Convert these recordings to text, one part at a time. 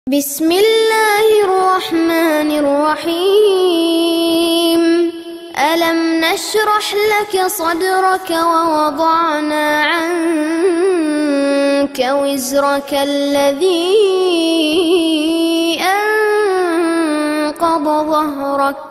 بسم الله الرحمن الرحيم ألم نشرح لك صدرك ووضعنا عنك وزرك الذي أنقض ظهرك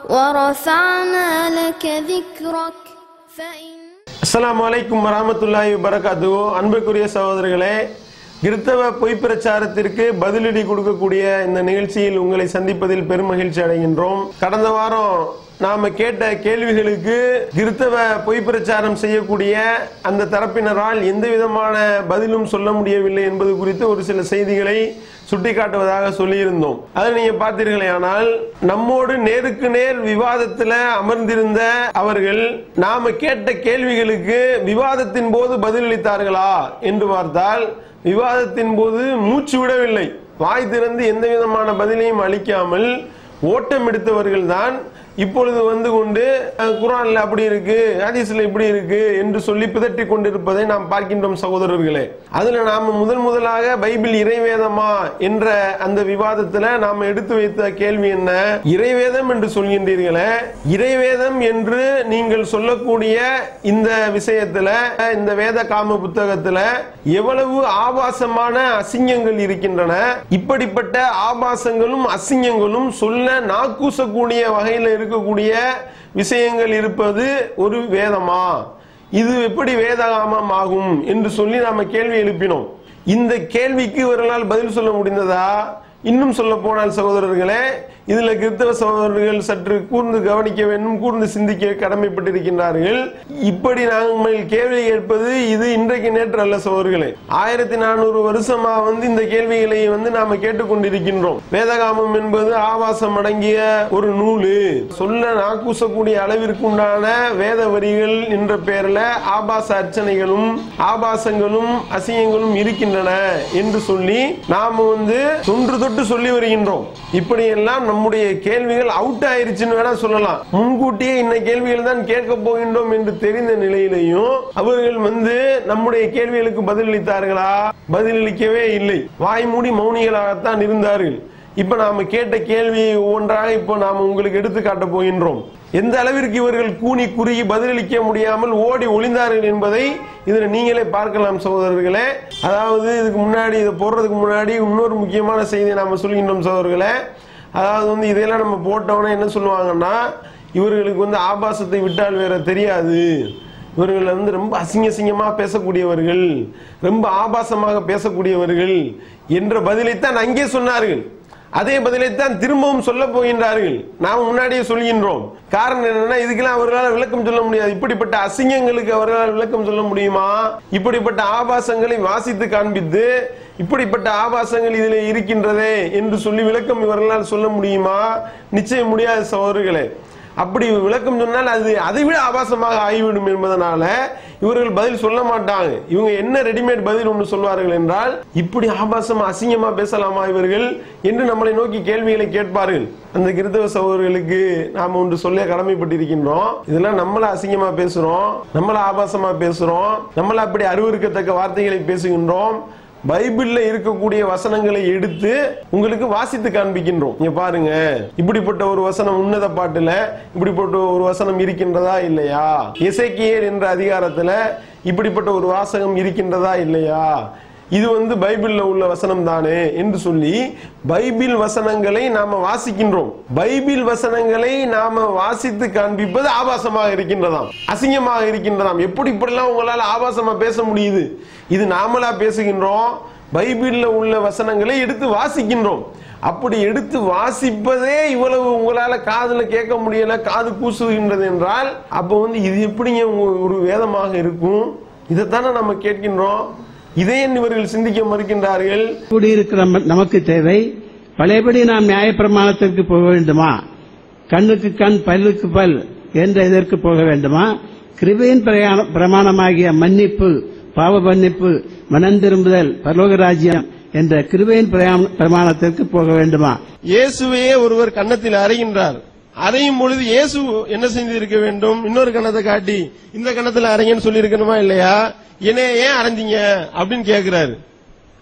ورفعنا لك ذكرك فإن அஸ்ஸலாமு அலைக்கும் வரஹ்மத்துல்லாஹி வபரகாத்து அன்புக்குரிய சகோதரர்களே கிறித்தவ பொய் பிரச்சாரத்திற்கு பதிலடி கொடுக்கக்கூடிய இந்த நிகழ்ச்சியில் உங்களை சந்திப்பதில் பெருமகிழ்ச்சி அடைகின்றோம் கடந்த வாரம் நாம கேட்ட கேள்விகளுக்கு கிறித்தவ பொய் பிரச்சாரம் செய்யக்கூடிய அந்த தரப்பினரால் எந்த விதமான பதிலும் சொல்ல முடியவில்லை என்பது குறித்து ஒரு சில செய்திகளை சுட்டிக்காட்டுவதாக சொல்லியிருந்தோம் அதை நீங்க பார்த்தீர்களே ஆனால் நம்மோடு நேருக்கு நேர் விவாதத்துல அமர்ந்திருந்த அவர்கள் நாம கேட்ட கேள்விகளுக்கு விவாதத்தின் போது பதிலளித்தார்களா என்று பார்த்தால் விவாதத்தின் போது மூச்சு விடவில்லை வாய் திறந்து எந்த விதமான பதிலையும் அளிக்காமல் ஓட்டம் எடுத்தவர்கள் தான் இப்பொழுது வந்து கொண்டு அஹ், குர்ஆன்ல அப்படி இருக்கு ஹதீஸ்ல இப்படி இருக்கு என்று சொல்லி பிதற்றி கொண்டிருப்பதை நாம் பார்க்கின்றோம் சகோதரர்களே அதுல நாம முதல் முதலாக பைபிள் இறைவேதமா என்ற அந்த விவாதத்துல நாம எடுத்து வைத்த கேள்வி என்ன இறைவேதம் என்று சொல்கின்றீர்களே இறைவேதம் என்று நீங்கள் சொல்லக்கூடிய இந்த விஷயத்துல இந்த வேத காம புத்தகத்துல எவ்வளவு ஆபாசமான அசிங்கங்கள் இருக்கின்றன இப்படிப்பட்ட ஆபாசங்களும் அசிங்கங்களும் சொல்ல நாக்கூசக்கூடிய வகையில் இருக்கக்கூடிய விஷயங்கள் இருப்பது ஒரு வேதமா இது எப்படி வேதகாமம் ஆகும் என்று சொல்லி நாம கேள்வி எழுப்பினோம் இந்த கேள்விக்கு இவர்களால் பதில் சொல்ல முடிந்ததா இன்னும் சொல்ல போனால் சகோதரர்களே இதுல கிறிஸ்தவ சகோதரர்கள் சற்று கூர்ந்து கவனிக்க வேண்டும் கூர்ந்து சிந்திக்க கடமைப்பட்டிருக்கின்றார்கள் இப்படி நாங்கள் கேள்வி கேட்பது இது இன்றைக்கு நேற்று அல்ல சகோதரர்களே ஆயிரத்தி நானூறு வருஷமா வந்து இந்த கேள்விகளை வந்து நாம கேட்டுக்கொண்டிருக்கின்றோம் வேதகாமம் என்பது ஆபாசம் அடங்கிய ஒரு நூலு சொல்ல நாக்கூசக்கூடிய அளவிற்கு உண்டான வேத வரிகள் என்ற பெயர்ல ஆபாச அர்ச்சனைகளும் ஆபாசங்களும் அசிங்கங்களும் இருக்கின்றன என்று சொல்லி நாம வந்து தொன்று தொட்டு சொல்லி வருகின்றோம் இப்படி எல்லாம் நம்முடைய கேள்விகள் அவுட் ஆயிருச்சுன்னு வேணா சொல்லலாம் முன்கூட்டியே இந்த கேள்விகள் தான் கேட்க போகின்றோம் என்று தெரிந்த நிலையிலையும் அவர்கள் வந்து நம்முடைய கேள்விகளுக்கு பதிலளித்தார்களா பதிலளிக்கவே இல்லை வாய் மூடி மௌனிகளாகத்தான் இருந்தார்கள் இப்ப நாம கேட்ட கேள்வி ஒவ்வொன்றாக இப்போ நாம உங்களுக்கு எடுத்து காட்ட போகின்றோம் எந்த அளவிற்கு இவர்கள் கூனி குறுகி பதிலளிக்க முடியாமல் ஓடி ஒளிந்தார்கள் என்பதை இதுல நீங்களே பார்க்கலாம் சகோதரர்களே அதாவது இதுக்கு முன்னாடி இதை போடுறதுக்கு முன்னாடி இன்னொரு முக்கியமான செய்தியை நாம சொல்கின்றோம் சகோதரர்களே அதாவது வந்து இதெல்லாம் நம்ம போட்டோம்னா என்ன சொல்லுவாங்கன்னா இவர்களுக்கு வந்து ஆபாசத்தை விட்டால் வேற தெரியாது இவர்கள் வந்து ரொம்ப அசிங்க அசிங்கமா பேசக்கூடியவர்கள் ரொம்ப ஆபாசமாக பேசக்கூடியவர்கள் என்ற பதிலைத்தான் அங்கே சொன்னார்கள் அதே பதிலைத்தான் திரும்பவும் சொல்ல போகின்றார்கள் நாம் முன்னாடியே சொல்கின்றோம் காரணம் என்னன்னா இதுக்கெல்லாம் அவர்களால் விளக்கம் சொல்ல முடியாது இப்படிப்பட்ட அசிங்கங்களுக்கு அவர்களால் விளக்கம் சொல்ல முடியுமா இப்படிப்பட்ட ஆபாசங்களை வாசித்து காண்பித்து இப்படிப்பட்ட ஆபாசங்கள் இதில் இருக்கின்றதே என்று சொல்லி விளக்கம் இவர்களால் சொல்ல முடியுமா நிச்சயம் முடியாது சகோதரர்களே அப்படி விளக்கம் சொன்னால் அது அதை விட ஆபாசமாக ஆகிவிடும் என்பதனால இவர்கள் பதில் சொல்ல மாட்டாங்க இவங்க என்ன ரெடிமேட் பதில் ஒன்று சொல்வார்கள் என்றால் இப்படி ஆபாசமா அசிங்கமா பேசலாமா இவர்கள் என்று நம்மளை நோக்கி கேள்விகளை கேட்பார்கள் அந்த கிறிஸ்தவ சகோதரர்களுக்கு நாம ஒன்று சொல்ல கடமைப்பட்டிருக்கின்றோம் இதெல்லாம் நம்மள அசிங்கமா பேசுறோம் நம்மள ஆபாசமா பேசுறோம் நம்மள அப்படி அறிவுறுக்கத்தக்க வார்த்தைகளை பேசுகின்றோம் பைபிள்ல இருக்கக்கூடிய வசனங்களை எடுத்து உங்களுக்கு வாசித்து காண்பிக்கின்றோம் இங்க பாருங்க இப்படிப்பட்ட ஒரு வசனம் உன்னத பாட்டுல இப்படிப்பட்ட ஒரு வசனம் இருக்கின்றதா இல்லையா இசைக்கியல் என்ற அதிகாரத்துல இப்படிப்பட்ட ஒரு வாசகம் இருக்கின்றதா இல்லையா இது வந்து பைபிள்ல உள்ள வசனம் தானே என்று சொல்லி பைபிள் வசனங்களை நாம வாசிக்கின்றோம் பைபிள் வசனங்களை நாம வாசித்து காண்பிப்பது ஆபாசமாக இருக்கின்றதாம் அசிங்கமாக இருக்கின்றதாம் எப்படி இப்படிலாம் உங்களால ஆபாசமா பேச முடியுது இது நாமளா பேசுகின்றோம் பைபிள்ல உள்ள வசனங்களை எடுத்து வாசிக்கின்றோம் அப்படி எடுத்து வாசிப்பதே இவ்வளவு உங்களால காதுல கேட்க முடியல காது கூசுகின்றது என்றால் அப்போ வந்து இது எப்படிங்க உங்க- ஒரு வேதமாக இருக்கும் இதைத்தானே நம்ம கேட்கின்றோம் இதை ஏன் இவர்கள் சிந்திக்க மறுக்கின்றார்கள் கூடியிருக்கிற நம்ம- நமக்கு தேவை பழையபடி நாம் நியாயப்பிரமாணத்திற்கு போக வேண்டுமா கண்ணுக்கு கண் பல்லுக்கு பல் என்ற இதற்கு போக வேண்டுமா கிருபையின் பிரயாண- பிரமாணமாகிய மன்னிப்பு பாவ மன்னிப்பு மனம் திரும்புதல் பரலோக ராஜ்யம் என்ற கிருபையின் பிரயாண- பிரமாணத்திற்கு போக வேண்டுமா இயேசுவையே ஒருவர் கன்னத்தில் அறைகின்றார் அறையும் பொழுது இயேசு என்ன செய்திருக்க வேண்டும் இன்னொரு கன்னத்தை காட்டி இந்த கன்னத்துல அறைங்கன்னு சொல்லி இருக்கணுமா இல்லையா என்னைய ஏன் அரைஞ்சீங்க அப்படின்னு கேக்குறாரு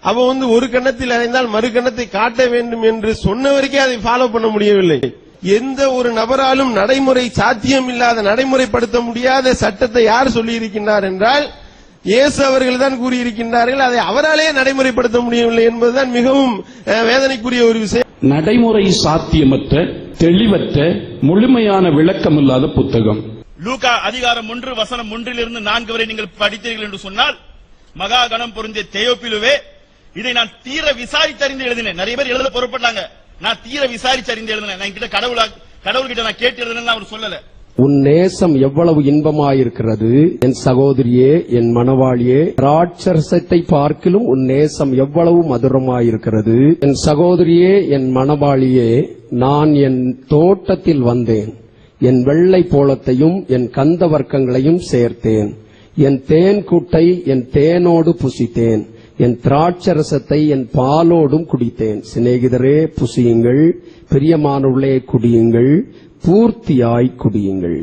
அவன் வந்து ஒரு கன்னத்தில் அறைந்தால் மறு கன்னத்தை காட்ட வேண்டும் என்று சொன்னவருக்கே அதை ஃபாலோ பண்ண முடியவில்லை எந்த ஒரு நபராலும் நடைமுறை சாத்தியம் இல்லாத நடைமுறைப்படுத்த முடியாத சட்டத்தை யார் சொல்லி இருக்கின்றார் என்றால் இயேசு அவர்கள் தான் கூறியிருக்கின்றார்கள் அதை அவராலே நடைமுறைப்படுத்த முடியவில்லை என்பதுதான் மிகவும் அஹ், வேதனைக்குரிய ஒரு விஷயம் நடைமுறை சாத்தியமற்ற தெளிவற்ற முழுமையான விளக்கமில்லாத புத்தகம் லூகா அதிகாரம் ஒன்று வசனம் ஒன்றிலிருந்து நான்கு வரை நீங்கள் படித்தீர்கள் என்று சொன்னால் மகா கணம் பொருந்திய தேயோப்பிலுவே இதை நான் தீர விசாரித்தறிந்து எழுதினேன் நிறைய பேர் எழுத பொறுப்பட்டாங்க நான் தீர விசாரிச்சறிந்து எழுதினேன் நான் கிட்ட கடவுளா கடவுள்கிட்ட நான் கேட்டு எழுதினேன்னு அவர் சொல்லல உன் நேசம் எவ்வளவு இன்பமாயிருக்கிறது என் சகோதரியே என் மணவாளியே ராட்சசத்தை பார்க்கிலும் உன் நேசம் எவ்வளவு மதுரமாயிருக்கிறது என் சகோதரியே என் மணவாளியே நான் என் தோட்டத்தில் வந்தேன் என் வெள்ளை போலத்தையும் என் கந்த வர்க்கங்களையும் சேர்த்தேன் என் தேன் கூட்டை என் தேனோடு புசித்தேன் என் திராட்சரசத்தை என் பாலோடும் குடித்தேன் சிநேகிதரே புசியுங்கள் பிரியமானவர்களே குடியுங்கள் பூர்த்தியாய் குடியுங்கள்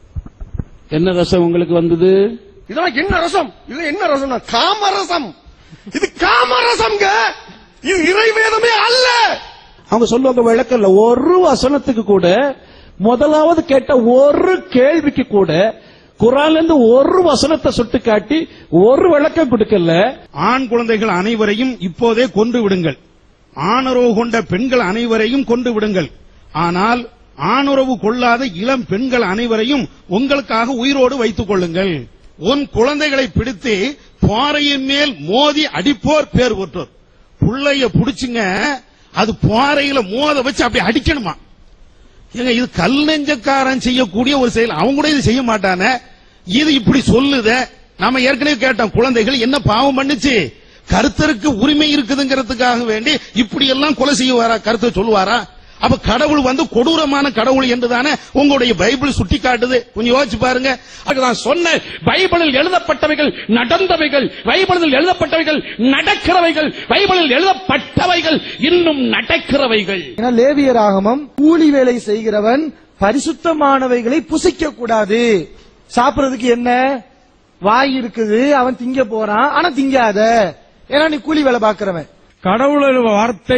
என்ன ரசம் உங்களுக்கு வந்தது இதெல்லாம் என்ன ரசம் இது என்ன ரசம் காமரசம் இது காமரசம்ங்க இது இறைவேதமே அல்ல அவங்க சொல்லுவாங்க விளக்கல்ல ஒரு வசனத்துக்கு கூட முதலாவது கேட்ட ஒரு கேள்விக்கு கூட குரான்ல இருந்து ஒரு வசனத்தை சுட்டு காட்டி ஒரு விளக்கம் கொடுக்கல ஆண் குழந்தைகள் அனைவரையும் இப்போதே கொன்று விடுங்கள் ஆணுறவு கொண்ட பெண்கள் அனைவரையும் கொன்று விடுங்கள் ஆனால் ஆணுறவு கொள்ளாத இளம் பெண்கள் அனைவரையும் உங்களுக்காக உயிரோடு வைத்துக் கொள்ளுங்கள் உன் குழந்தைகளை பிடித்து பாறையின் மேல் மோதி அடிப்போர் பேர் பெற்றோர் புள்ளைய புடிச்சுங்க அது பாறையில மோத வச்சு அப்படி அடிக்கணுமா ஏங்க இது கல் நெஞ்சக்காரன் செய்யக்கூடிய ஒரு செயல் அவங்க கூட இது செய்ய மாட்டானே இது இப்படி சொல்லுத நாம ஏற்கனவே கேட்டோம் குழந்தைகள் என்ன பாவம் பண்ணுச்சு கருத்தருக்கு உரிமை இருக்குதுங்கிறதுக்காக வேண்டி இப்படி எல்லாம் கொலை செய்வாரா கருத்தை சொல்லுவாரா அப்ப கடவுள் வந்து கொடூரமான கடவுள் என்றுதானே உங்களுடைய பைபிள் சுட்டி காட்டுது கொஞ்சம் யோசிச்சு பாருங்க அதுக்கு நான் சொன்ன பைபிளில் எழுதப்பட்டவைகள் நடந்தவைகள் பைபிளில் எழுதப்பட்டவைகள் நடக்கிறவைகள் பைபிளில் எழுதப்பட்டவைகள் இன்னும் நடக்கிறவைகள் ஏன்னா லேவியராகமம் கூலி வேலை செய்கிறவன் பரிசுத்தமானவைகளை புசிக்க கூடாது சாப்பிடுறதுக்கு என்ன வாய் இருக்குது அவன் திங்க போறான் ஆனா திங்காத ஏன்னா நீ கூலி வேலை பாக்குறவன் கடவுளுடைய வார்த்தை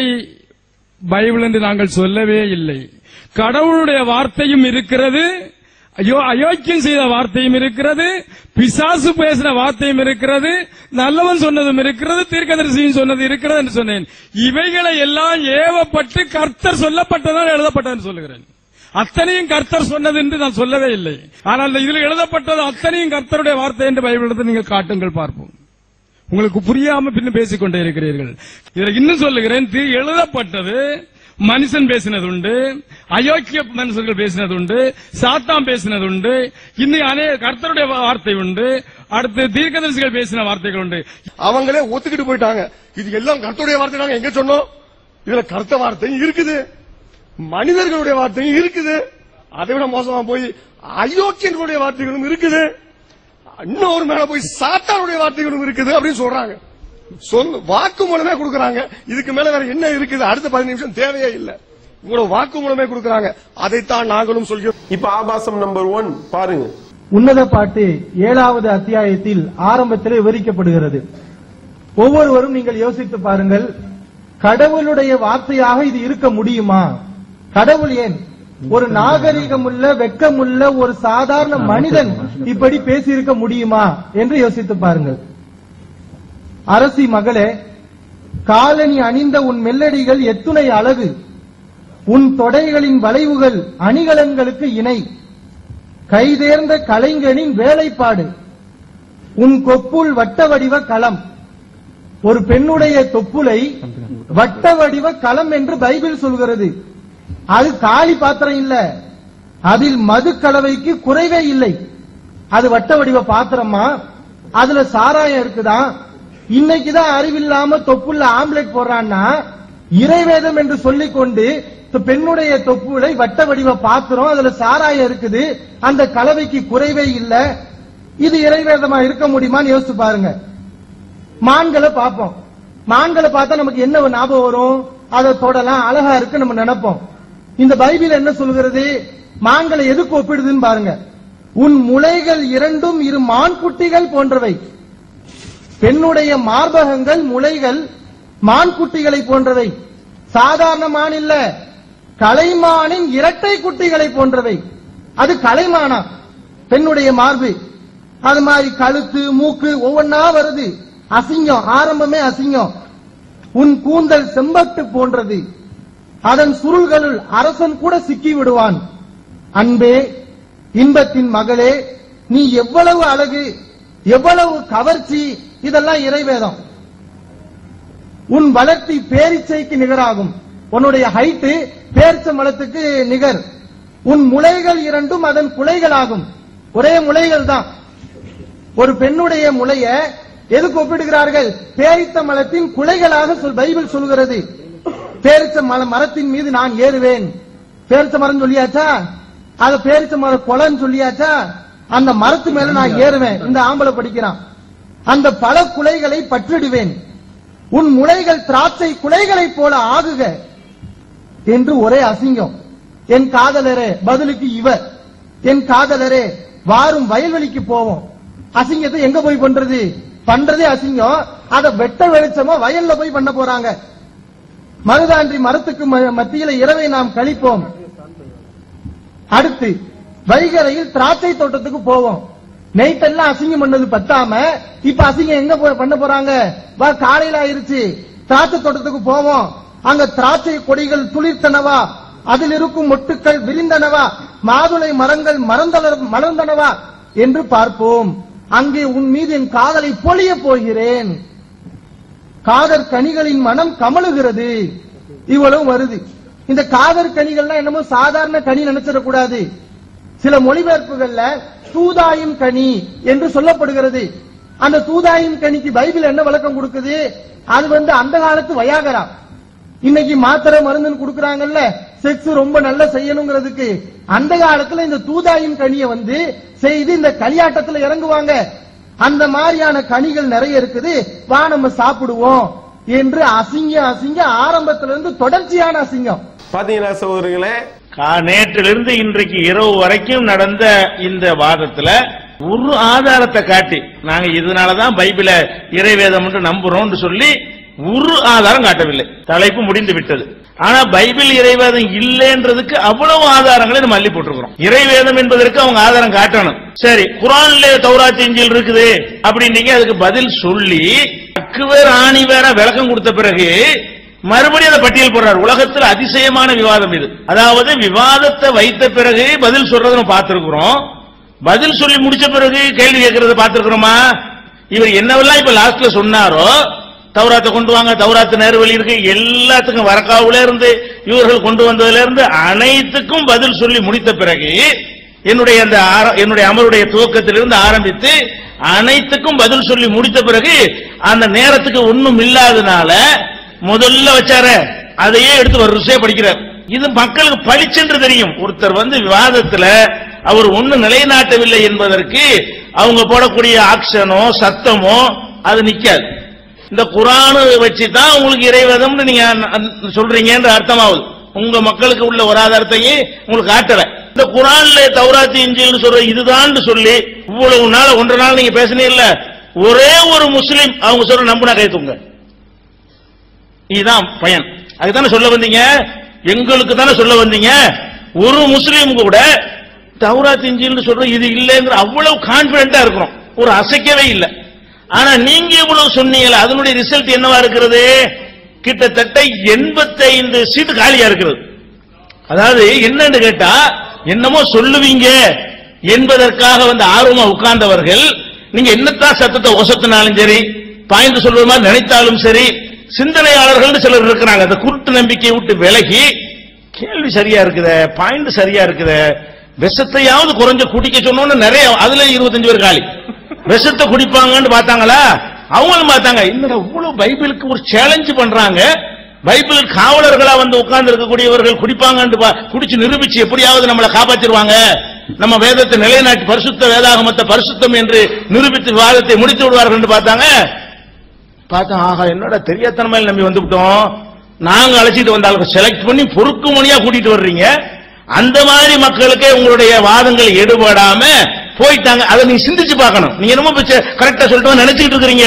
பைபிள் என்று நாங்கள் சொல்லவே இல்லை கடவுளுடைய வார்த்தையும் இருக்கிறது ஐயோ அயோக்கியம் செய்த வார்த்தையும் இருக்கிறது பிசாசு பேசின வார்த்தையும் இருக்கிறது நல்லவன் சொன்னதும் இருக்கிறது தீர்க்கதரிசியும் சொன்னது இருக்கிறது என்று சொன்னேன் இவைகளை எல்லாம் ஏவப்பட்டு கர்த்தர் சொல்லப்பட்டதால் எழுதப்பட்டதுன்னு சொல்லுகிறேன் அத்தனையும் கர்த்தர் சொன்னது என்று நான் சொல்லவே இல்லை ஆனால் இதில் எழுதப்பட்டது அத்தனையும் கர்த்தருடைய வார்த்தை என்று பைபிள் எடுத்து நீங்கள் காட்டுங்கள் பார்ப்போம் உங்களுக்கு புரியாம பின்ன பேசிக்கொண்டே இருக்கிறீர்கள் இதுல இன்னும் சொல்லுகிறேன் தி- எழுதப்பட்டது மனுஷன் பேசினது உண்டு அயோக்கிய மனுஷர்கள் பேசினது உண்டு சாத்தான் பேசினது உண்டு இன்னும் அநேக கர்த்தருடைய வார்த்தை உண்டு அடுத்து தீர்க்கதரிசிகள் பேசின வார்த்தைகள் உண்டு அவங்களே ஒத்துக்கிட்டு போயிட்டாங்க இது எல்லாம் கர்த்தருடைய வார்த்தை நாங்க எங்க சொன்னோம் இதுல கர்த்த வார்த்தையும் இருக்குது மனிதர்களுடைய வார்த்தையும் இருக்குது அதை விட மோசமா போய் அயோக்கியர்களுடைய வார்த்தைகளும் இருக்குது இன்னொரு மேல போய் சாத்தானுடைய வார்த்தைகளும் இருக்குது அப்படின்னு சொல்றாங்க சொல் வாக்கு மூலமே கொடுக்கறாங்க இதுக்கு மேல வேற என்ன இருக்குது அடுத்த பதினஞ்சு நிமிஷம் தேவையே இல்ல உங்களோட வாக்கு மூலமே கொடுக்கறாங்க அதைத்தான் நாங்களும் சொல்கிறோம் இப்ப ஆபாசம் நம்பர் ஒன் பாருங்க உன்னத பாட்டு ஏழாவது அத்தியாயத்தில் ஆரம்பத்திலே விவரிக்கப்படுகிறது ஒவ்வொருவரும் நீங்கள் யோசித்து பாருங்கள் கடவுளுடைய வார்த்தையாக இது இருக்க முடியுமா கடவுள் ஏன் ஒரு நாகரிகமுள்ள வெக்கமுள்ள ஒரு சாதாரண மனிதன் இப்படி பேசியிருக்க முடியுமா என்று யோசித்து பாருங்கள் அரசி மகளே காலணி அணிந்த உன் மெல்லடிகள் எத்துணை அழகு உன் தொடைகளின் வளைவுகள் அணிகலன்களுக்கு இணை கைதேர்ந்த கலைஞனின் வேலைப்பாடு உன் கொப்புள் வட்ட வடிவ களம் ஒரு பெண்ணுடைய தொப்புளை வட்ட வடிவ களம் என்று பைபிள் சொல்கிறது அது காலி பாத்திரம் இல்ல அதில் மது கலவைக்கு குறைவே இல்லை அது வட்ட வடிவ பாத்திரமா அதுல சாராயம் இருக்குதா இன்னைக்குதான் அறிவில்லாம தொப்புள்ள ஆம்லெட் போடுறான்னா இறைவேதம் என்று சொல்லிக் கொண்டு இந்த பெண்ணுடைய தொப்புளை வட்ட வடிவ பாத்திரம் அதுல சாராயம் இருக்குது அந்த கலவைக்கு குறைவே இல்ல இது இறைவேதமா இருக்க முடியுமான்னு யோசிச்சு பாருங்க மான்களை பார்ப்போம் மான்களை பார்த்தா நமக்கு என்ன ஞாபகம் வரும் அதை தொடலாம் அழகா இருக்கு நம்ம நினைப்போம் இந்த பைபிள் என்ன சொல்கிறது மான்களை எதுக்கு ஒப்பிடுதுன்னு பாருங்க உன் முளைகள் இரண்டும் இரு மான் குட்டிகள் போன்றவை பெண்ணுடைய மார்பகங்கள் முளைகள் மான் குட்டிகளை போன்றவை சாதாரண மான் இல்ல கலைமானின் இரட்டை குட்டிகளை போன்றவை அது கலைமானா பெண்ணுடைய மார்பு அது மாதிரி கழுத்து மூக்கு ஒவ்வொன்னா வருது அசிங்கம் ஆரம்பமே அசிங்கம் உன் கூந்தல் செம்பட்டு போன்றது அதன் சுருள்களுள் அரசன் கூட சிக்கி விடுவான் அன்பே இன்பத்தின் மகளே நீ எவ்வளவு அழகு எவ்வளவு கவர்ச்சி இதெல்லாம் இறைவேதம் உன் வளர்ச்சி பேரிச்சைக்கு நிகராகும் உன்னுடைய ஹைட்டு பேரிச்ச மலத்துக்கு நிகர் உன் முளைகள் இரண்டும் அதன் குலைகளாகும் ஒரே முளைகள் தான் ஒரு பெண்ணுடைய முளைய எதுக்கு ஒப்பிடுகிறார்கள் பேரித்த மலத்தின் குலைகளாக சொல் பைபிள் சொல்கிறது பேரிச்ச மல மரத்தின் மீது நான் ஏறுவேன் பேரிச்ச மரம் சொல்லியாச்சா அத பேரிச்ச மர கொலைன்னு சொல்லியாச்சா அந்த மரத்து மேல நான் ஏறுவேன் இந்த ஆம்பளை படிக்கிறான் அந்த பல குலைகளை பற்றிடுவேன் உன் முளைகள் திராட்சை குலைகளைப் போல ஆகுக என்று ஒரே அசிங்கம் என் காதலரே பதிலுக்கு இவர் என் காதலரே வாரும் வயல்வெளிக்கு போவோம் அசிங்கத்தை எங்க போய் பண்றது பண்றதே அசிங்கம் அத வெட்ட வெளிச்சமா வயல்ல போய் பண்ண போறாங்க மருதான்றி மரத்துக்கு ம- மத்தியில இரவை நாம் கழிப்போம் அடுத்து வைகரையில் திராட்சை தோட்டத்துக்கு போவோம் நைட்டெல்லாம் அசிங்கம் பண்ணது பத்தாம இப்ப அசிங்கம் எங்க போய் பண்ண போறாங்க வா காலையில ஆயிருச்சு திராட்சை தோட்டத்துக்கு போவோம் அங்க திராட்சை கொடிகள் துளிர்த்தனவா அதில் இருக்கும் மொட்டுக்கள் விரிந்தனவா மாதுளை மரங்கள் மறந்தள மலர்ந்தனவா என்று பார்ப்போம் அங்கே உன் மீது என் காதலை பொழிய போகிறேன் காதற் கனிகளின் மனம் கமழுகிறது இவ்வளவு வருது இந்த காதற் கனிகள்னா என்னமோ சாதாரண கனி நினைச்சிடக்கூடாது சில மொழிபெயர்ப்புகள்ல தூதாயும் கனி என்று சொல்லப்படுகிறது அந்த தூதாயும் கனிக்கு பைபிள் என்ன விளக்கம் கொடுக்குது அது வந்து அந்த காலத்து வயாகரா இன்னைக்கு மாத்திரை மருந்துன்னு கொடுக்கறாங்கல்ல செக்ஸ் ரொம்ப நல்லா செய்யணுங்கிறதுக்கு அந்த காலத்துல இந்த தூதாயும் கனியை வந்து செய்து இந்த களியாட்டத்துல இறங்குவாங்க அந்த மாதிரியான கனிகள் நிறைய இருக்குது வா நம்ம சாப்பிடுவோம் என்று அசிங்க அசிங்க ஆரம்பத்துல இருந்து தொடர்ச்சியான அசிங்கம் பாத்தீங்களா சகோதரர்களே கா- நேற்றிலிருந்து இன்றைக்கு இரவு வரைக்கும் நடந்த இந்த வாதத்துல ஒரு ஆதாரத்தை காட்டி நாங்க இதனாலதான் பைபிள இறைவேதம் என்று நம்புறோம்னு சொல்லி ஒரு ஆதாரம் காட்டவில்லை தலைப்பு முடிந்து விட்டது ஆனா பைபிள் இறைவேதம் இல்லைன்றதுக்கு அவ்வளவு ஆதாரங்களை நம்ம அள்ளி போட்டிருக்கிறோம் இறைவேதம் என்பதற்கு அவங்க ஆதாரம் காட்டணும் சரி குரான்ல தௌராத் இஞ்சில் இருக்குது அப்படின்னீங்க அதுக்கு பதில் சொல்லி அக்கு வேற ஆணி வேற விளக்கம் கொடுத்த பிறகு மறுபடியும் அதை பட்டியல் போடுறார் உலகத்தில் அதிசயமான விவாதம் இது அதாவது விவாதத்தை வைத்த பிறகு பதில் சொல்றதை நம்ம பார்த்திருக்கிறோம் பதில் சொல்லி முடிச்ச பிறகு கேள்வி கேட்கறத பார்த்திருக்கிறோமா இவர் என்னவெல்லாம் இப்ப லாஸ்ட்ல சொன்னாரோ தௌராத்தை கொண்டு வாங்க தௌராத்து நேர்வழி இருக்கு எல்லாத்துக்கும் வரக்காவுல இருந்து இவர்கள் கொண்டு வந்ததுல இருந்து அனைத்துக்கும் பதில் சொல்லி முடித்த பிறகு என்னுடைய அந்த ஆர- என்னுடைய அமருடைய துவக்கத்திலிருந்து ஆரம்பித்து அனைத்துக்கும் பதில் சொல்லி முடித்த பிறகு அந்த நேரத்துக்கு ஒண்ணும் இல்லாதனால முதல்ல வச்சார அதையே எடுத்து வரிசையா படிக்கிறார் இது மக்களுக்கு பளிச்சென்று தெரியும் ஒருத்தர் வந்து விவாதத்துல அவர் ஒண்ணு நிலைநாட்டவில்லை என்பதற்கு அவங்க போடக்கூடிய ஆக்ஷனோ சத்தமோ அது நிக்காது இந்த குரானு வச்சு தான் உங்களுக்கு இறைவேதம்னு நீங்க அ- அ- சொல்றீங்கன்ற அர்த்தமாகுது உங்க மக்களுக்கு உள்ள ஒரு ஆதாரத்தையும் உங்களுக்கு காட்டல இந்த குரான்ல தௌராத்தி இஞ்சில்னு சொல்ற இதுதான் சொல்லி இவ்வளவு நாள் ஒன்றரை நாள் நீங்க பேசுனீங்கல்ல ஒரே ஒரு முஸ்லிம் அவங்க சொல்ற நம்புனா கை தூங்க இதுதான் பயன் அதுதானே சொல்ல வந்தீங்க எங்களுக்கு தானே சொல்ல வந்தீங்க ஒரு முஸ்லீம் கூட தௌராத் இஞ்சில்னு சொல்ற இது இல்லைங்கிற அவ்வளவு கான்பிடண்டா இருக்கிறோம் ஒரு அசைக்கவே இல்லை ஆனா நீங்க இவ்வளவு சொன்னீங்கல்ல அதனுடைய ரிசல்ட் என்னவா இருக்கிறது கிட்டத்தட்ட 85 சீட்டு காலியா இருக்கிறது அதாவது என்னன்னு கேட்டா என்னமோ சொல்லுவீங்க என்பதற்காக வந்து ஆர்வமா உட்கார்ந்தவர்கள் நீங்க என்னத்தான் சத்தத்தை ஒசத்தினாலும் சரி பாய்ந்து சொல்வது மாதிரி நினைத்தாலும் சரி சிந்தனையாளர்கள் சிலர் இருக்கிறாங்க அந்த குருட்டு நம்பிக்கையை விட்டு விலகி கேள்வி சரியா இருக்குதே பாயிண்ட் சரியா இருக்குதே விஷத்தையாவது குறைஞ்ச குடிக்க சொன்னோன்னு நிறைய அதுல இருபத்தஞ்சு பேர் காலி விஷத்தை குடிப்பாங்கன்னு பார்த்தாங்களா அவங்களும் பார்த்தாங்க என்னடா இவ்வளவு பைபிளுக்கு ஒரு சேலஞ்ச் பண்றாங்க பைபிள் காவலர்களா வந்து உட்கார்ந்து இருக்கக்கூடியவர்கள் குடிப்பாங்கன்னு பா- குடிச்சு நிரூபிச்சு எப்படியாவது நம்மளை காப்பாத்திருவாங்க நம்ம வேதத்தை நிலைநாட்டி பரிசுத்த வேதாகமத்தை பரிசுத்தம் என்று நிரூபித்து விவாதத்தை முடித்து விடுவார்கள் என்று பார்த்தாங்க பார்த்தா ஆஹா என்னடா தெரியாதனமா நம்பி வந்துவிட்டோம் நாங்க அழைச்சிட்டு வந்தாலும் செலக்ட் பண்ணி பொறுக்கு மணியா கூட்டிட்டு வர்றீங்க அந்த மாதிரி மக்களுக்கே உங்களுடைய வாதங்கள் எடுபடாம போயிட்டாங்க அதை நீங்க சிந்திச்சு பார்க்கணும் நீங்க என்னமோ கரெக்டா சொல்லிட்டு நினைச்சிட்டு இருக்கிறீங்க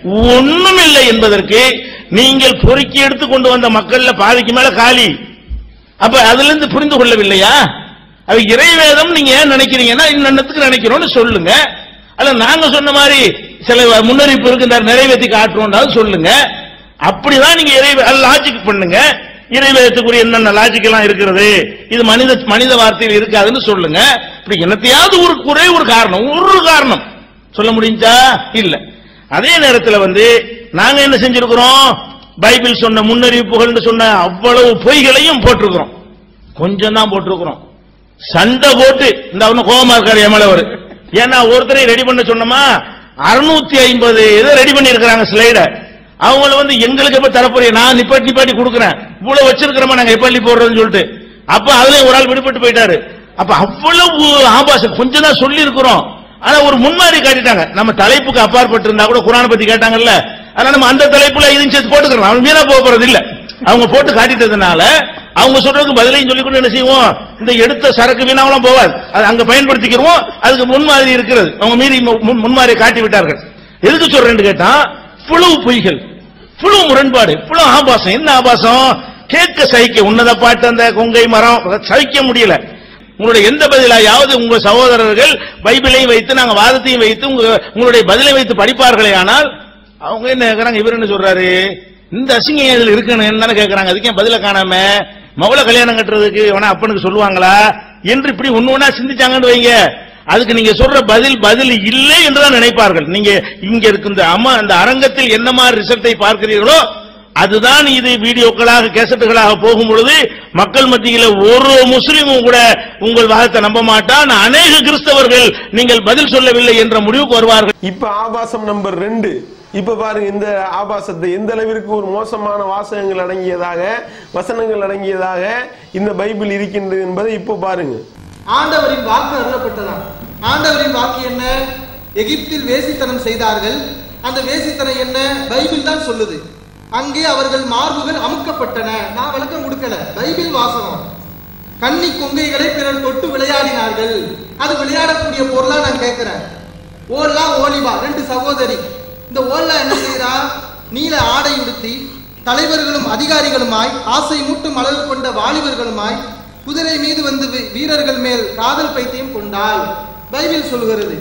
ஒண்ணும் இல்லை என்பதற்கு நீங்கள் பொறுக்கி எடுத்து கொண்டு வந்த மக்கள்ல பாதிக்கு மேல காலி அப்ப அதுல இருந்து புரிந்து கொள்ளவில்லையா அது இறைவேதம் நீங்க ஏன் நினைக்கிறீங்கன்னா இன்னத்துக்கு நினைக்கிறோம்னு சொல்லுங்க அல்ல நாங்க சொன்ன மாதிரி சில முன்னறிவிப்பு இருக்கின்ற நிறைவேற்றி காட்டுறோம் சொல்லுங்க அப்படிதான் நீங்க இறை லாஜிக் பண்ணுங்க இறைவேதத்துக்குரிய என்னென்ன லாஜிக் எல்லாம் இருக்கிறது இது மனித மனித வார்த்தையில் இருக்காதுன்னு சொல்லுங்க இப்படி என்னத்தையாவது ஒரு குறை ஒரு காரணம் ஒரு காரணம் சொல்ல முடிஞ்சா இல்ல அதே நேரத்தில் வந்து நாங்க என்ன செஞ்சிருக்கிறோம் பைபிள் சொன்ன முன்னறிவிப்புகள் சொன்ன அவ்வளவு பொய்களையும் போட்டிருக்கிறோம் கொஞ்சம் தான் போட்டிருக்கிறோம் சண்டை போட்டு இந்த அவனு கோபமா இருக்காரு எமலவர் ஏன்னா ஒருத்தரை ரெடி பண்ண சொன்னோமா அறுநூத்தி ஐம்பது இதை ரெடி பண்ணி இருக்கிறாங்க ஸ்லைட அவங்கள வந்து எங்களுக்கு எப்ப தரப்போறிய நான் நிப்பாட்டி நிப்பாட்டி கொடுக்குறேன் இவ்வளவு வச்சிருக்கிறோமா நாங்க எப்பள்ளி போடுறோம்னு சொல்லிட்டு அப்ப அதுல ஒரு ஆள் விடுபட்டு போயிட்டாரு அப்ப அவ்வளவு ஆபாசம் கொஞ்சம் தான் சொல்லி இருக்கிறோம் ஆனா ஒரு முன்மாதிரி காட்டிட்டாங்க நம்ம தலைப்புக்கு அப்பாற்பட்டு இருந்தா கூட குரானை பத்தி கேட்டாங்கல்ல ஆனா நம்ம அந்த தலைப்புல இதையும் சேர்த்து போட்டுக்கிறோம் அவன் மீறா போக போறது இல்ல அவங்க போட்டு காட்டிட்டதுனால அவங்க சொல்றதுக்கு பதிலையும் சொல்லி கொண்டு என்ன செய்வோம் இந்த எடுத்த சரக்கு வீணாவெல்லாம் போவாது அது அங்க பயன்படுத்திக்கிறோம் அதுக்கு முன்மாதிரி இருக்கிறது அவங்க மீறி முன்- முன்மாதிரி காட்டி விட்டார்கள் எதுக்கு சொல்றேன்னு கேட்டா புழு பொய்கள் புழு முரண்பாடு புழு ஆபாசம் என்ன ஆபாசம் கேட்க சகிக்க உன்னத பாட்டு அந்த கொங்கை மரம் சகிக்க முடியல உங்களுடைய எந்த பதிலாயாவது உங்க சகோதரர்கள் பைபிளையும் வைத்து நாங்க வாதத்தையும் வைத்து உங்க உங்களுடைய பதிலை வைத்து படிப்பார்களே ஆனால் அவங்க என்ன கேக்குறாங்க இவர் என்ன சொல்றாரு இந்த அசிங்கம் இதுல இருக்குன்னு என்ன கேக்குறாங்க அதுக்கு ஏன் பதில காணாம மகள கல்யாணம் கட்டுறதுக்கு வேணா அப்பனுக்கு சொல்லுவாங்களா என்று இப்படி ஒண்ணு ஒண்ணா சிந்திச்சாங்கன்னு வைங்க அதுக்கு நீங்க சொல்ற பதில் பதில் இல்லை என்றுதான் நினைப்பார்கள் நீங்க இங்க இருக்கின்ற அம்மா அந்த அரங்கத்தில் என்ன மாதிரி ரிசல்ட்டை பார்க்கிறீர்களோ அதுதான் இது வீடியோக்களாக கேசட்டுகளாக போகும் பொழுது மக்கள் மத்தியில ஒரு முஸ்லீமும் கூட உங்கள் வாதத்தை நம்ப மாட்டான் அநேக கிறிஸ்தவர்கள் நீங்கள் பதில் சொல்லவில்லை என்ற முடிவுக்கு வருவார்கள் இப்ப ஆபாசம் நம்பர் ரெண்டு இப்ப பாருங்க இந்த ஆபாசத்தை எந்த அளவிற்கு ஒரு மோசமான வாசகங்கள் அடங்கியதாக வசனங்கள் அடங்கியதாக இந்த பைபிள் இருக்கின்றது என்பதை இப்ப பாருங்க ஆண்டவரின் வாக்கு அருளப்பட்டதாம் ஆண்டவரின் வாக்கு என்ன எகிப்தில் வேசித்தனம் செய்தார்கள் அந்த வேசித்தனம் என்ன பைபிள் தான் சொல்லுது அங்கே அவர்கள் மார்புகள் அமுக்கப்பட்டன நான் விளக்கம் கொடுக்கல பைபிள் வாசகம் கன்னி கொங்கைகளை பிறர் தொட்டு விளையாடினார்கள் அது விளையாடக்கூடிய பொருளா நான் கேட்கிறேன் ஓல்லா ஓலிபா ரெண்டு சகோதரி இந்த ஓல்லா என்ன செய்யறா நீல ஆடை உடுத்தி தலைவர்களும் அதிகாரிகளுமாய் ஆசை மூட்டும் அளவு கொண்ட வாலிபர்களுமாய் குதிரை மீது வந்து வீ- வீரர்கள் மேல் காதல் பைத்தியம் கொண்டாள் பைபிள் சொல்லுகிறது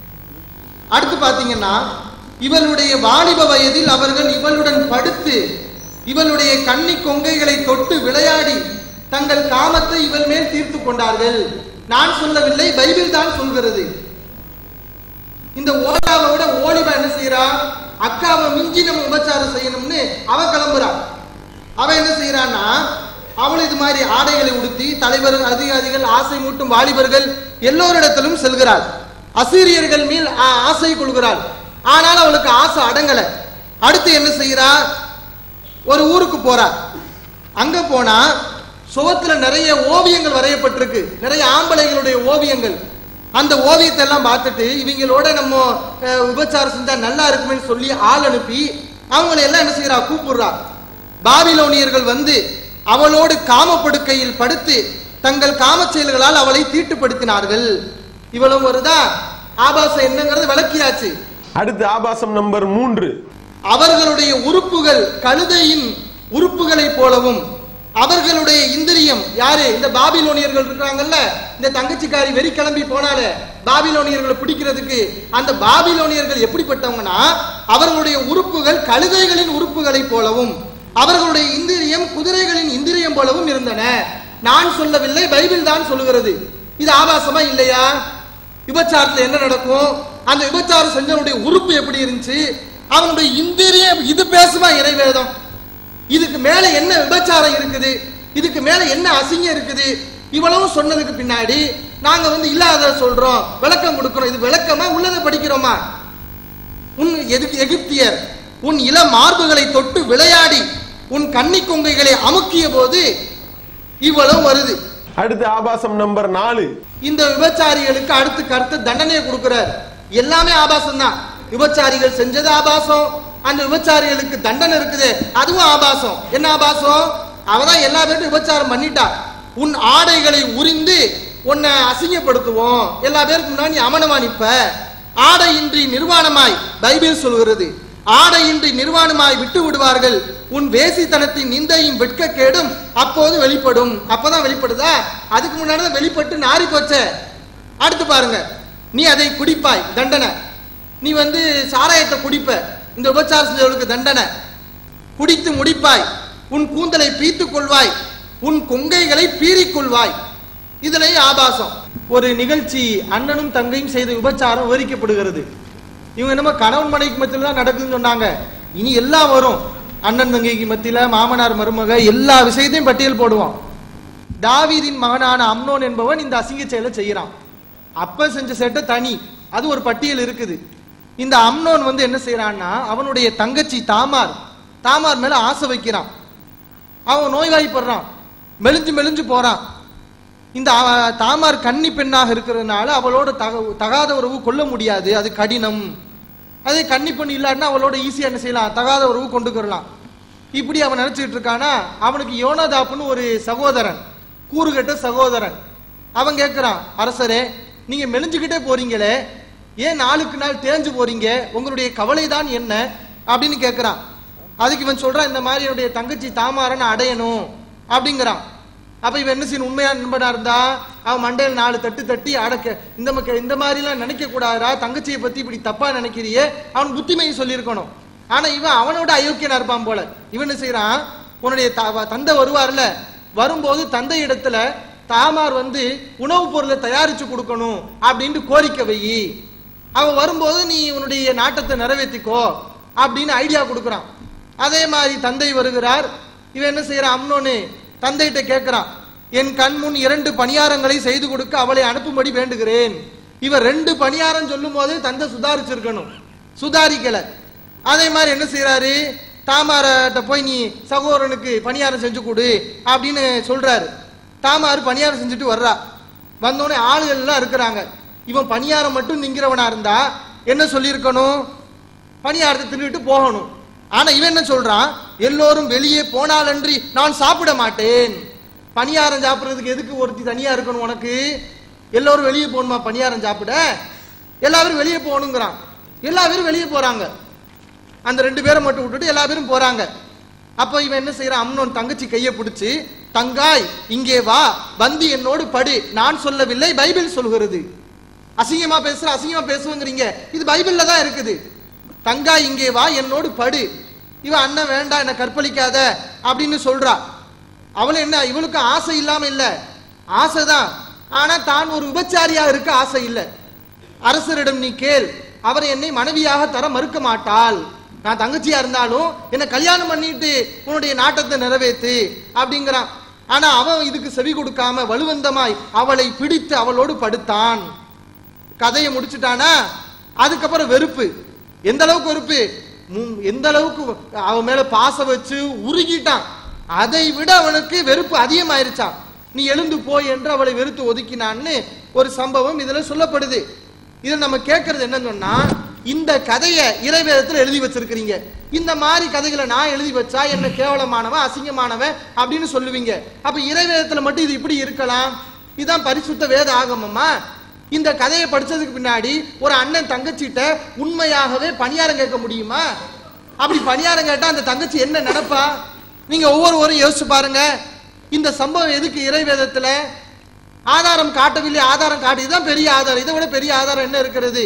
அடுத்து பாத்தீங்கன்னா இவளுடைய வாலிப வயதில் அவர்கள் இவளுடன் படுத்து இவளுடைய கன்னி கொங்கைகளை தொட்டு விளையாடி தங்கள் காமத்தை இவள் மேல் தீர்த்து கொண்டார்கள் நான் சொல்லவில்லை பைபிள் தான் சொல்கிறது இந்த ஓலாவை விட ஓலிபா என்ன செய்யறா அக்காவை மிஞ்சி நம்ம உபச்சாரம் செய்யணும்னு அவ கிளம்புறா அவ என்ன செய்யறான்னா அவள் இது மாதிரி ஆடைகளை உடுத்தி தலைவர் அதிகாரிகள் ஆசை மூட்டும் வாலிபர்கள் எல்லோரிடத்திலும் செல்கிறாள் அசீரியர்கள் மேல் ஆ- ஆசை கொள்கிறாள் ஆனால் அவளுக்கு ஆசை அடங்கல அடுத்து என்ன செய்யறா ஒரு ஊருக்கு போறா அங்க போனா சுவத்துல நிறைய ஓவியங்கள் வரையப்பட்டிருக்கு நிறைய ஆம்பளைங்களுடைய ஓவியங்கள் அந்த ஓவியத்தை எல்லாம் பார்த்துட்டு இவங்களோட நம்ம அஹ், விபச்சாரம் செஞ்சா நல்லா இருக்குமே சொல்லி ஆள் அனுப்பி அவங்களை எல்லாம் என்ன செய்யறா கூப்பிடுறா பாபிலோனியர்கள் வந்து அவளோடு காமப்படுக்கையில் படுத்து தங்கள் காமச் செயல்களால் அவளை தீட்டுப்படுத்தினார்கள் இவ்வளவு வருதா ஆபாசம் என்னங்கிறது விளக்கியாச்சு அடுத்து ஆபாசம் நம்பர் மூன்று அவர்களுடைய உறுப்புகள் கழுதையின் உறுப்புகளைப் போலவும் அவர்களுடைய இந்திரியம் யாரு இந்த பாபிலோனியர்கள் இருக்காங்கல்ல இந்த தங்கச்சிக்காரி வெறி கிளம்பி போனாலே பாபிலோனியர்களை பிடிக்கிறதுக்கு அந்த பாபிலோனியர்கள் எப்படிப்பட்டவங்கன்னா அவர்களுடைய உறுப்புகள் கழுதைகளின் உறுப்புகளைப் போலவும் அவர்களுடைய இந்திரியம் குதிரைகளின் இந்திரியம் போலவும் இருந்தன நான் சொல்லவில்லை பைபிள் தான் சொல்லுகிறது இது ஆபாசமா இல்லையா விபச்சாரத்துல என்ன நடக்கும் அந்த விபச்சாரம் செஞ்சவனுடைய உறுப்பு எப்படி இருந்துச்சு அவனுடைய இந்திரியம் இது பேசுமா இறைவேதம் இதுக்கு மேல என்ன விபச்சாரம் இருக்குது இதுக்கு மேல என்ன அசிங்கம் இருக்குது இவ்வளவு சொன்னதுக்கு பின்னாடி நாங்க வந்து இல்லாத சொல்றோம் விளக்கம் கொடுக்கிறோம் இது விளக்கமா உள்ளதை படிக்கிறோமா உன் எது- எகிப்தியர் உன் இள மார்புகளை தொட்டு விளையாடி உன் கன்னி கொங்கைகளை அமுக்கிய போது இவ்வளவு வருது அடுத்து ஆபாசம் நம்பர் நாலு இந்த விபச்சாரிகளுக்கு அடுத்து கருத்து தண்டனையை கொடுக்கிறார் எல்லாமே ஆபாசம் தான் விபச்சாரிகள் செஞ்சது ஆபாசம் அந்த விபச்சாரிகளுக்கு தண்டனை இருக்குது அதுவும் ஆபாசம் என்ன ஆபாசம் அவதான் எல்லா பேரும் விபச்சாரம் பண்ணிட்டா உன் ஆடைகளை உரிந்து உன்னை அசிங்கப்படுத்துவோம் எல்லா பேருக்கு முன்னாடி நீ அமனமா நிப்ப ஆடையின்றி நிர்வாணமாய் பைபிள் சொல்கிறது ஆடையின்றி நிர்வாணமாய் விட்டு விடுவார்கள் உன் வேசித்தனத்தின் நிந்தையும் வெட்கக்கேடும் அப்போது வெளிப்படும் அப்பதான் வெளிப்படுதா அதுக்கு முன்னாடி தான் வெளிப்பட்டு நாரி போச்சே அடுத்து பாருங்க நீ அதை குடிப்பாய் தண்டனை நீ வந்து சாராயத்தை குடிப்ப இந்த உபச்சார செஞ்சவர்களுக்கு தண்டனை குடித்து முடிப்பாய் உன் கூந்தலை பீத்துக் கொள்வாய் உன் கொங்கைகளை பீறிக் கொள்வாய் இதுலயும் ஆபாசம் ஒரு நிகழ்ச்சி அண்ணனும் தங்கையும் செய்த விபச்சாரம் விவரிக்கப்படுகிறது இவங்க என்னமோ கணவன் மனைவிக்கு மத்தியில தான் நடக்குதுன்னு சொன்னாங்க இனி எல்லாம் வரும் அண்ணன் தங்கைக்கு மத்தியில மாமனார் மருமக எல்லா விஷயத்தையும் பட்டியல் போடுவோம் தாவீதின் மகனான அம்னோன் என்பவன் இந்த அசிங்க செயலை செய்யறான் அப்ப செஞ்ச சேட்டை தனி அது ஒரு பட்டியல் இருக்குது இந்த அம்னோன் வந்து என்ன செய்யறான்னா அவனுடைய தங்கச்சி தாமார் தாமார் மேல ஆசை வைக்கிறான் அவன் நோய்வாய்ப்படுறான் மெலிஞ்சு மெலிஞ்சு போறான் இந்த அவ- தாமார் கன்னி பெண்ணாக இருக்கிறதுனால அவளோட தக- தகாத உறவு கொள்ள முடியாது அது கடினம் அதே கன்னி பெண் இல்லாட்டினா அவளோட ஈஸியா என்ன செய்யலாம் தகாத உறவு கொண்டு வரலாம் இப்படி அவன் நினைச்சிட்டு இருக்கானா அவனுக்கு யோனதாப்புன்னு ஒரு சகோதரன் கூறுகட்ட சகோதரன் அவன் கேட்கிறான் அரசரே நீங்க மெலிஞ்சுக்கிட்டே போறீங்களே ஏன் நாளுக்கு நாள் தேஞ்சு போறீங்க உங்களுடைய கவலை தான் என்ன அப்படின்னு கேட்கிறான் அதுக்கு இவன் சொல்றான் இந்த மாதிரி என்னுடைய தங்கச்சி தாமாரனை அடையணும் அப்படிங்கிறான் அப்ப இவன் என்ன செய்யணும் உண்மையா நண்பனா இருந்தா அவன் மண்டையில் நாலு தட்டு தட்டி அடக்க இந்த மக்க இந்த மாதிரி எல்லாம் நினைக்க கூடாதா தங்கச்சியை பத்தி இப்படி தப்பா நினைக்கிறியே அவன் புத்திமையை சொல்லியிருக்கணும் ஆனா இவன் அவனோட அயோக்கியனா இருப்பான் போல இவன் என்ன செய்யறான் உன்னுடைய த- தந்தை வருவார்ல வரும்போது தந்தை இடத்துல தாமார் வந்து உணவுப் பொருளை தயாரிச்சு கொடுக்கணும் அப்படின்ட்டு கோரிக்கை வை அவன் வரும்போது நீ உன்னுடைய நாட்டத்தை நிறைவேற்றிக்கோ அப்படின்னு ஐடியா கொடுக்குறான் அதே மாதிரி தந்தை வருகிறார் இவன் என்ன செய்யறான் அம்னோன்னு தந்தைகிட்ட கேட்கிறான் என் கண் முன் இரண்டு பணியாரங்களை செய்து கொடுக்க அவளை அனுப்பும்படி வேண்டுகிறேன் இவன் ரெண்டு பணியாரம் சொல்லும் போது தந்தை சுதாரிச்சிருக்கணும் சுதாரிக்கல அதே மாதிரி என்ன செய்யறாரு தாமார்ட்ட போய் நீ சகோதரனுக்கு பணியாரம் செஞ்சு கொடு அப்படின்னு சொல்றாரு தாமார் பணியாரம் செஞ்சுட்டு வர்றா வந்தோடனே ஆளுகள் எல்லாம் இருக்கிறாங்க இவன் பணியாரம் மட்டும் நிங்கிறவனா இருந்தா என்ன சொல்லியிருக்கணும் பணியாரத்தை தின்னுட்டு போகணும் ஆனா இவன் என்ன சொல்றான் எல்லோரும் வெளியே போனாலன்றி நான் சாப்பிட மாட்டேன் பணியாரம் சாப்பிடுறதுக்கு எதுக்கு ஒருத்தி தனியா இருக்கணும் உனக்கு எல்லோரும் வெளியே போகணுமா பணியாரம் சாப்பிட எல்லாரும் வெளியே போகணுங்கிறான் எல்லா பேரும் வெளியே போறாங்க அந்த ரெண்டு பேரை மட்டும் விட்டுட்டு எல்லா பேரும் போறாங்க அப்ப இவன் என்ன செய்யறான் அம்னோன் தங்கச்சி கையை பிடிச்சு தங்காய் இங்கே வா வந்து என்னோடு படு நான் சொல்லவில்லை பைபிள் சொல்கிறது அசிங்கமா பேசுற அசிங்கமா பேசுவங்கிறீங்க இது பைபிள்ல தான் இருக்குது தங்காய் இங்கே வா என்னோடு படு இவன் அண்ணன் வேண்டாம் என்ன கற்பழிக்காத அப்படின்னு சொல்றா அவளு என்ன இவளுக்கு ஆசை இல்லாம இல்ல ஆசைதான் ஆனா தான் ஒரு விபச்சாரியா இருக்க ஆசை இல்ல அரசரிடம் நீ கேள் அவர் என்னை மனைவியாக தர மறுக்க மாட்டாள் நான் தங்கச்சியா இருந்தாலும் என்ன கல்யாணம் பண்ணிட்டு உன்னுடைய நாட்டத்தை நிறைவேத்து அப்படிங்கிறான் ஆனா அவன் இதுக்கு செவி கொடுக்காம வலுவந்தமாய் அவளை பிடித்து அவளோடு படுத்தான் கதையை முடிச்சுட்டானா அதுக்கப்புறம் வெறுப்பு எந்த அளவுக்கு வெறுப்பு மும்- எந்த அளவுக்கு அவன் மேல பாசம் வச்சு உருகிட்டான் அதை விட அவனுக்கு வெறுப்பு அதிகமாயிருச்சான் நீ எழுந்து போய் என்று அவளை வெறுத்து ஒதுக்கினான்னு ஒரு சம்பவம் இதுல சொல்லப்படுது இதுல நம்ம கேட்கறது என்னன்னு சொன்னா இந்த கதையை இறைவேதத்துல எழுதி வச்சிருக்கிறீங்க இந்த மாதிரி கதைகளை நான் எழுதி வச்சா என்ன கேவலமானவன் அசிங்கமானவன் அப்படின்னு சொல்லுவீங்க அப்ப இறைவேதத்துல மட்டும் இது இப்படி இருக்கலாம் இதான் பரிசுத்த வேத ஆகமமா இந்த கதையை படிச்சதுக்கு பின்னாடி ஒரு அண்ணன் தங்கச்சிட்ட உண்மையாகவே பணியாரம் கேட்க முடியுமா அப்படி பணியாரம் கேட்டா அந்த தங்கச்சி என்ன நினைப்பா நீங்க ஒவ்வொருவரும் யோசிச்சு பாருங்க இந்த சம்பவம் எதுக்கு இறைவேதத்துல ஆதாரம் காட்டவில்லை ஆதாரம் காட்டி இதுதான் பெரிய ஆதாரம் இதை விட பெரிய ஆதாரம் என்ன இருக்கிறது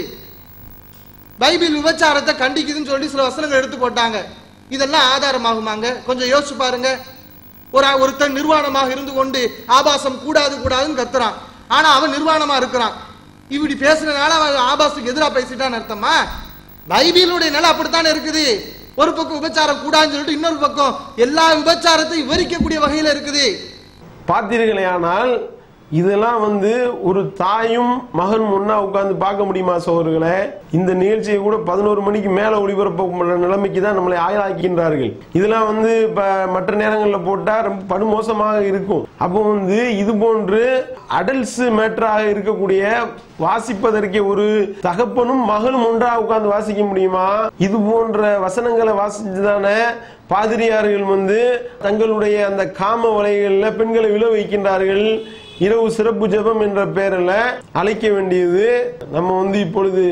பைபிள் விபச்சாரத்தை கண்டிக்குதுன்னு சொல்லி சில வசனங்கள் எடுத்து போட்டாங்க இதெல்லாம் ஆதாரமாகுமாங்க கொஞ்சம் யோசிச்சு பாருங்க ஒரு ஒருத்தன் நிர்வாணமாக இருந்து கொண்டு ஆபாசம் கூடாது கூடாதுன்னு கத்துறான் ஆனா அவன் நிர்வாணமா இருக்கிறான் இப்படி பேசுனதுனால அவன் ஆபாசத்துக்கு எதிராக பேசிட்டான்னு அர்த்தமா பைபிளுடைய நிலை அப்படித்தானே இருக்குது ஒரு பக்கம் விபச்சாரம் கூடாதுன்னு சொல்லிட்டு இன்னொரு பக்கம் எல்லா விபச்சாரத்தையும் விவரிக்கக்கூடிய வகையில இருக்குது பார்த்தீர்களேயானால் இதெல்லாம் வந்து ஒரு தாயும் மகன் முன்னா உட்கார்ந்து பார்க்க முடியுமா சோழர்களே இந்த நிகழ்ச்சியை கூட பதினோரு மணிக்கு மேல ஒளிபரப்ப நிலைமைக்கு தான் நம்மளை ஆளாக்கின்றார்கள் இதெல்லாம் வந்து இப்ப மற்ற நேரங்களில் போட்டா ரொம்ப படுமோசமாக இருக்கும் அப்போ வந்து இது போன்று அடல்ட்ஸ் மேட்டராக இருக்கக்கூடிய வாசிப்பதற்கே ஒரு தகப்பனும் மகனும் ஒன்றா உட்கார்ந்து வாசிக்க முடியுமா இது போன்ற வசனங்களை வாசிச்சுதானே பாதிரியார்கள் வந்து தங்களுடைய அந்த காம வலைகளில் பெண்களை விழ வைக்கின்றார்கள் இரவு சிறப்பு ஜெபம் என்ற பெயரில் அழைக்க வேண்டியது நம்ம வந்து இப்பொழுது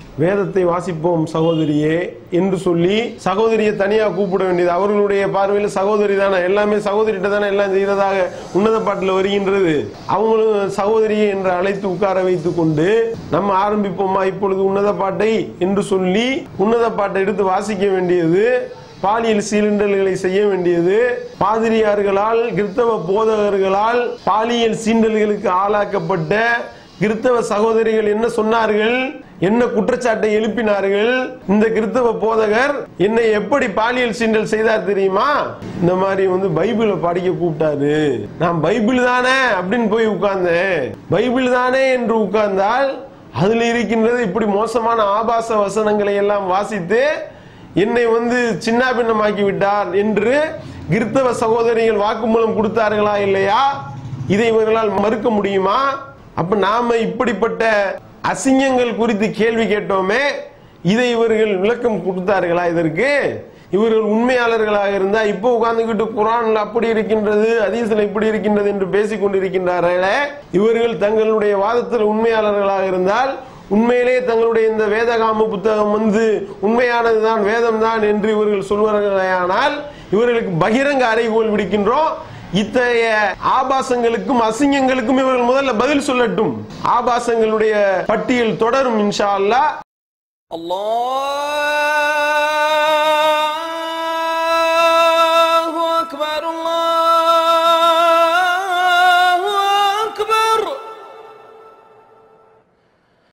வேதத்தை வாசிப்போம் சகோதரியே என்று சொல்லி சகோதரியை தனியா கூப்பிட வேண்டியது அவர்களுடைய பார்வையில் சகோதரி தானே எல்லாமே சகோதரிட்ட தானே எல்லாம் செய்ததாக உன்னத பாட்டில் வருகின்றது அவங்களும் சகோதரியை என்று அழைத்து உட்கார வைத்துக் கொண்டு நம்ம ஆரம்பிப்போமா இப்பொழுது உன்னத பாட்டை என்று சொல்லி உன்னத பாட்டை எடுத்து வாசிக்க வேண்டியது பாலியல் சீண்டல்களை செய்ய வேண்டியது பாதிரியார்களால் கிறிஸ்தவ போதகர்களால் பாலியல் சீண்டல்களுக்கு ஆளாக்கப்பட்ட கிறிஸ்தவ சகோதரிகள் என்ன சொன்னார்கள் என்ன குற்றச்சாட்டை எழுப்பினார்கள் இந்த கிறிஸ்தவ போதகர் என்னை எப்படி பாலியல் சீண்டல் செய்தார் தெரியுமா இந்த மாதிரி வந்து பைபிளை படிக்க கூப்பிட்டாரு நான் பைபிள் தானே அப்படின்னு போய் உட்கார்ந்தேன் பைபிள் தானே என்று உட்கார்ந்தால் அதுல இருக்கின்றது இப்படி மோசமான ஆபாச வசனங்களை எல்லாம் வாசித்து என்னை வந்து சின்ன பின்னமாக்கி விட்டார் என்று கிறிஸ்தவ சகோதரிகள் வாக்குமூலம் கொடுத்தார்களா இல்லையா இதை இவர்களால் மறுக்க முடியுமா அப்ப நாம இப்படிப்பட்ட அசிங்கங்கள் குறித்து கேள்வி கேட்டோமே இதை இவர்கள் விளக்கம் கொடுத்தார்களா இதற்கு இவர்கள் உண்மையாளர்களாக இருந்தா இப்போ உட்கார்ந்துகிட்டு குரான்ல அப்படி இருக்கின்றது அதீசில் இப்படி இருக்கின்றது என்று பேசிக் கொண்டிருக்கின்றார்களே இவர்கள் தங்களுடைய வாதத்தில் உண்மையாளர்களாக இருந்தால் உண்மையிலே தங்களுடைய இந்த வேதகாம புத்தகம் வந்து உண்மையானதுதான் வேதம் தான் என்று இவர்கள் சொல்வார்களானால் இவர்களுக்கு பகிரங்க அறைகோல் விடுக்கின்றோம் இத்தகைய ஆபாசங்களுக்கும் அசிங்கங்களுக்கும் இவர்கள் முதல்ல பதில் சொல்லட்டும் ஆபாசங்களுடைய பட்டியல் தொடரும் இன்ஷா அல்லாஹ் الله